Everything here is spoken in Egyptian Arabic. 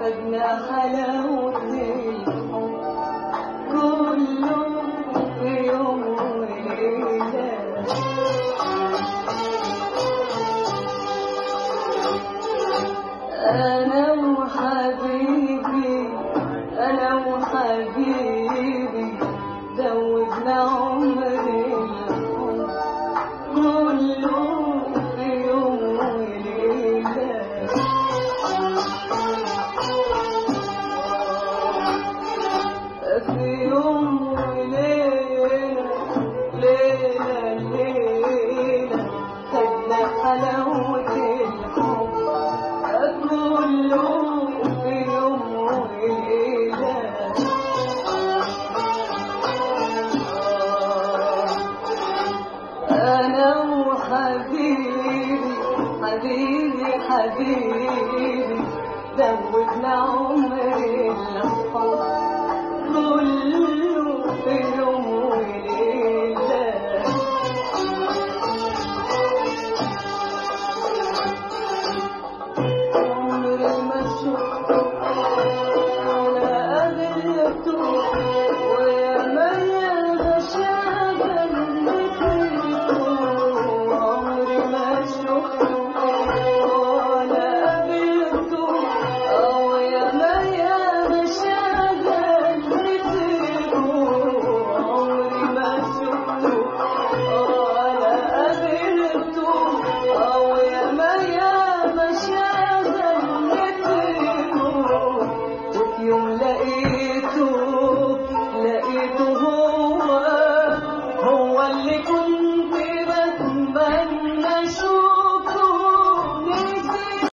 خدنا حلاوة الحب كله في يوم وليلة أنا وحبيبي أنا وحبيبي زودنا عمري الحب كله في يوم وليلة في يوم وليلة ليلة ليلة خدنا حلاوة الحب كله في يوم وليلة أنا وحبيبي حبيبي حبيبي زودنا عمري الحب كله في يوم